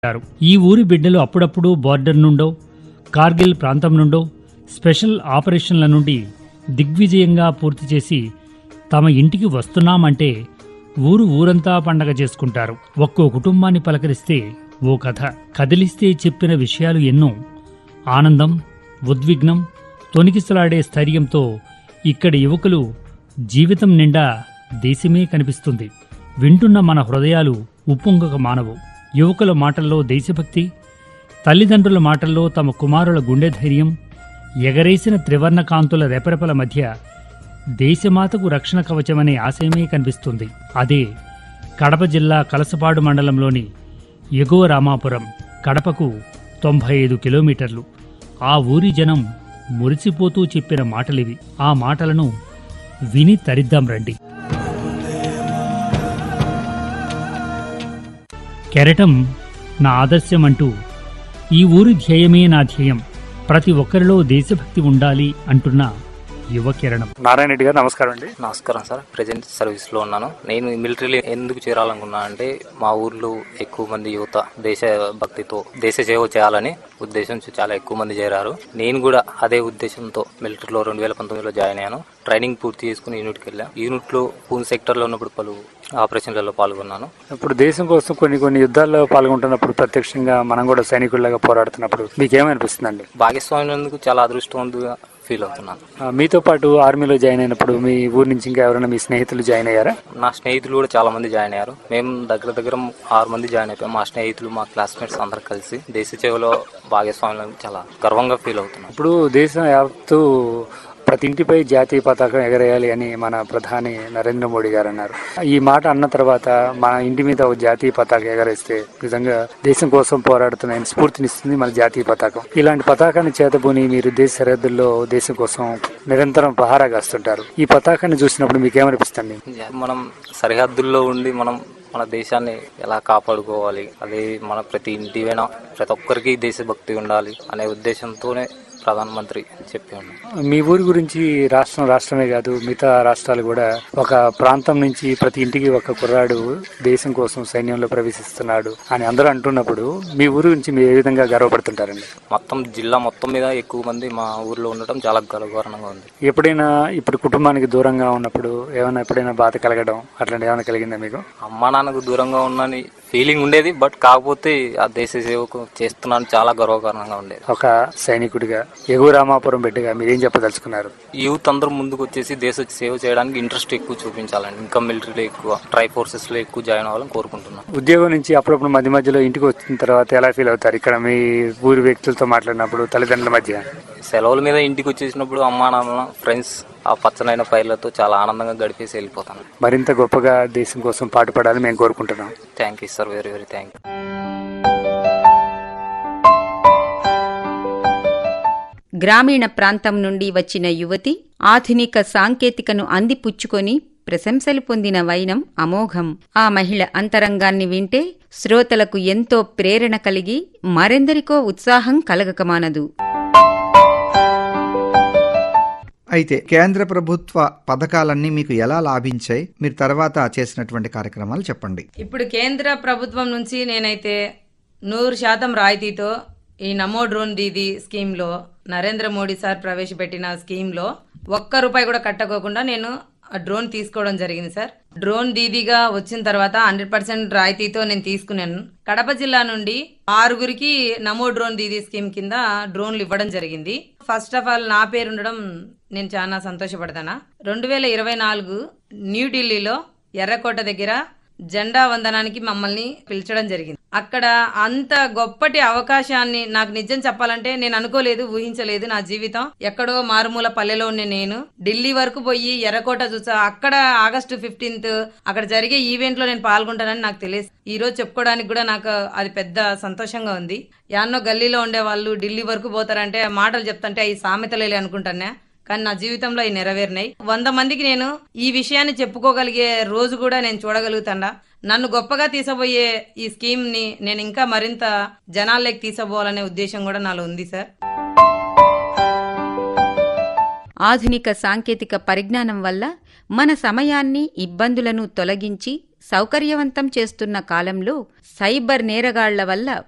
ఉంటారు ఈ ఊరి బిడ్డలు అప్పుడప్పుడు బార్డర్ నుండో కార్గిల్ ప్రాంతం నుండో స్పెషల్ ఆపరేషన్ల నుండి దిగ్విజయంగా పూర్తి చేసి తమ ఇంటికి వస్తున్నామంటే ఊరు ఊరంతా పండగ చేసుకుంటారు ఒక్కో కుటుంబాన్ని పలకరిస్తే ఓ కథ కదిలిస్తే చెప్పిన విషయాలు ఎన్నో ఆనందం ఉద్విగ్నం తొనికిసలాడే స్థైర్యంతో ఇక్కడి యువకులు జీవితం నిండా దేశమే కనిపిస్తుంది వింటున్న మన హృదయాలు ఉప్పొంగక మానవు యువకుల మాటల్లో దేశభక్తి తల్లిదండ్రుల మాటల్లో తమ కుమారుల గుండె ధైర్యం ఎగరేసిన త్రివర్ణ కాంతుల రెపరెపల మధ్య దేశమాతకు రక్షణ కవచమనే ఆశయమే కనిపిస్తుంది అదే కడప జిల్లా కలసపాడు మండలంలోని ఎగువ రామాపురం కడపకు తొంభై ఐదు కిలోమీటర్లు ఆ ఊరి జనం మురిసిపోతూ చెప్పిన మాటలివి ఆ మాటలను విని తరిద్దాం రండి కెరటం నా ఆదర్శం అంటూ ఈ ఊరి ధ్యేయమే నా ధ్యేయం ప్రతి ఒక్కరిలో దేశభక్తి ఉండాలి అంటున్న యువ కిరణం నారాయణ రెడ్డి గారు నమస్కారం అండి నమస్కారం సార్ ప్రజెంట్ సర్వీస్ లో ఉన్నాను నేను మిలిటరీలో ఎందుకు చేరాలనుకున్నా అంటే మా ఊర్లో ఎక్కువ మంది యువత దేశ భక్తితో దేశ సేవ చేయాలని ఉద్దేశంతో చాలా ఎక్కువ మంది చేరారు నేను కూడా అదే ఉద్దేశంతో మిలిటరీలో రెండు వేల పంతొమ్మిదిలో జాయిన్ అయ్యాను ట్రైనింగ్ పూర్తి చేసుకుని యూనిట్కి వెళ్ళాను యూనిట్ లో పూన్ సెక్టర్ లో ఉన్నప్పుడు పలు ఆపరేషన్లలో పాల్గొన్నాను ఇప్పుడు దేశం కోసం కొన్ని కొన్ని యుద్ధాల్లో పాల్గొంటున్నప్పుడు ప్రత్యక్షంగా మనం కూడా సైనికుల్లాగా పోరాడుతున్నప్పుడు మీకేమనిపిస్తుందండి భాగస్వామ్యం ఎందుకు చాలా అదృష్టవంతుగా ఫీల్ అవుతున్నాను ఆ, మీతో పాటు ఆర్మీలో జాయిన్ అయినప్పుడు మీ ఊరి నుంచి ఇంకా ఎవరైనా మీ స్నేహితులు జాయిన్ అయ్యారా నా స్నేహితులు కూడా చాలా మంది జాయిన్ అయ్యారు మేము దగ్గర దగ్గర ఆరు మంది జాయిన్ అయిపోయాం మా స్నేహితులు మా క్లాస్మేట్స్ అందరు కలిసి దేశ సేవలో భాగస్వామ్యం చాలా గర్వంగా ఫీల్ అవుతున్నాం ఇప్పుడు దేశం యావత్తు ప్రతి ఇంటిపై జాతీయ పతాకం ఎగరేయాలి అని మన ప్రధాని నరేంద్ర మోడీ గారు అన్నారు ఈ మాట అన్న తర్వాత మన ఇంటి మీద ఒక జాతీయ పతాకం ఎగరేస్తే నిజంగా దేశం కోసం పోరాడుతున్న ఆయన స్ఫూర్తినిస్తుంది మన జాతీయ పతాకం ఇలాంటి పతాకాన్ని చేతబూని మీరు దేశ సరిహద్దుల్లో దేశం కోసం నిరంతరం పహారా కాస్తుంటారు ఈ పతాకాన్ని చూసినప్పుడు మీకు ఏమనిపిస్తుంది మనం సరిహద్దుల్లో ఉండి మనం మన దేశాన్ని ఎలా కాపాడుకోవాలి అదే మన ప్రతి ఇంటి వెన ప్రతి ఒక్కరికి దేశభక్తి ఉండాలి అనే ఉద్దేశంతోనే ప్రధానమంత్రి చెప్పి ఉన్నాను మీ ఊరి గురించి రాష్ట్రం రాష్ట్రమే కాదు మిగతా రాష్ట్రాలు కూడా ఒక ప్రాంతం నుంచి ప్రతి ఇంటికి ఒక కుర్రాడు దేశం కోసం సైన్యంలో ప్రవేశిస్తున్నాడు అని అందరూ అంటున్నప్పుడు మీ ఊరి గురించి మీరు ఏ విధంగా గర్వపడుతుంటారండి మొత్తం జిల్లా మొత్తం మీద ఎక్కువ మంది మా ఊర్లో ఉండటం చాలా గర్వకారణంగా ఉంది ఎప్పుడైనా ఇప్పుడు కుటుంబానికి దూరంగా ఉన్నప్పుడు ఏమైనా ఎప్పుడైనా బాధ కలగడం అట్లాంటి ఏమైనా కలిగిందా మీకు అమ్మా నాన్నకు దూరంగా ఉన్నాని ఫీలింగ్ ఉండేది బట్ కాకపోతే ఆ దేశ సేవకు చేస్తున్నాను చాలా గర్వకారణంగా ఉండేది ఒక సైనికుడిగా ఎగువ రామాపురం బిడ్డగా మీరేం చెప్పదలుచుకున్నారు యూత్ అందరూ ముందుకు వచ్చేసి దేశ సేవ చేయడానికి ఇంట్రెస్ట్ ఎక్కువ చూపించాలండి ఇంకా మిలిటరీలో ఎక్కువ ట్రై ఫోర్సెస్ లో ఎక్కువ జాయిన్ అవ్వాలని కోరుకుంటున్నాను ఉద్యోగం నుంచి అప్పుడప్పుడు మధ్య మధ్యలో ఇంటికి వచ్చిన తర్వాత ఎలా ఫీల్ అవుతారు ఇక్కడ మీ ఊరి వ్యక్తులతో మాట్లాడినప్పుడు తల్లిదండ్రుల మధ్య సెలవుల మీద ఇంటికి వచ్చేసినప్పుడు అమ్మా నాన్న ఫ్రెండ్స్ ఆ పచ్చనైన పైర్లతో చాలా ఆనందంగా గడిపేసి వెళ్ళిపోతాను మరింత గొప్పగా దేశం కోసం పాటుపడాలని మేము కోరుకుంటున్నాం thank you sir very very thank you గ్రామీణ ప్రాంతం నుండి వచ్చిన యువతి ఆధునిక సాంకేతికను అందిపుచ్చుకొని ప్రశంసలు పొందిన వైనం అమోఘం ఆ మహిళ అంతరంగాన్ని వింటే శ్రోతలకు ఎంతో ప్రేరణ కలిగి మరెందరికో ఉత్సాహం కలగకమానదు అయితే కేంద్ర ప్రభుత్వ పథకాలన్నీ మీకు ఎలా లాభించాయి మీరు తర్వాత చేసినటువంటి కార్యక్రమాలు చెప్పండి ఇప్పుడు కేంద్ర ప్రభుత్వం నుంచి నేనైతే నూరు శాతం రాయితీతో ఈ నమో డ్రోన్ దీది స్కీమ్ లో నరేంద్ర మోడీ సార్ ప్రవేశపెట్టిన స్కీమ్ లో ఒక్క రూపాయి కూడా కట్టకోకుండా నేను ఆ డ్రోన్ తీసుకోవడం జరిగింది సార్ డ్రోన్ దీదీగా వచ్చిన తర్వాత హండ్రెడ్ పర్సెంట్ రాయితీతో నేను తీసుకున్నాను కడప జిల్లా నుండి ఆరుగురికి నమో డ్రోన్ దీదీ స్కీమ్ కింద డ్రోన్లు ఇవ్వడం జరిగింది ఫస్ట్ ఆఫ్ ఆల్ నా పేరు ఉండడం నేను చాలా సంతోషపడతానా రెండు వేల ఇరవై నాలుగు న్యూఢిల్లీలో ఎర్రకోట దగ్గర జెండా వందనానికి మమ్మల్ని పిలిచడం జరిగింది అక్కడ అంత గొప్పటి అవకాశాన్ని నాకు నిజం చెప్పాలంటే నేను అనుకోలేదు ఊహించలేదు నా జీవితం ఎక్కడో మారుమూల పల్లెలో ఉన్న నేను ఢిల్లీ వరకు పోయి ఎర్రకోట చూసా అక్కడ ఆగస్టు ఫిఫ్టీన్త్ అక్కడ జరిగే ఈవెంట్ లో నేను పాల్గొంటానని నాకు తెలియదు ఈ రోజు చెప్పుకోవడానికి కూడా నాకు అది పెద్ద సంతోషంగా ఉంది యాన్నో గల్లీలో ఉండే వాళ్ళు ఢిల్లీ వరకు పోతారంటే ఆ మాటలు చెప్తుంటే అవి సామెతలేలే అనుకుంటానే కానీ నా జీవితంలో అవి నెరవేరినాయి వంద మందికి నేను ఈ విషయాన్ని చెప్పుకోగలిగే రోజు కూడా నేను చూడగలుగుతాడా నన్ను గొప్పగా తీసబోయే ఈ స్కీమ్ ని నేను ఇంకా మరింత జనాల్లోకి తీసబోవాలనే ఉద్దేశం కూడా నాలో ఉంది సార్ ఆధునిక సాంకేతిక పరిజ్ఞానం వల్ల మన సమయాన్ని ఇబ్బందులను తొలగించి సౌకర్యవంతం చేస్తున్న కాలంలో సైబర్ నేరగాళ్ల వల్ల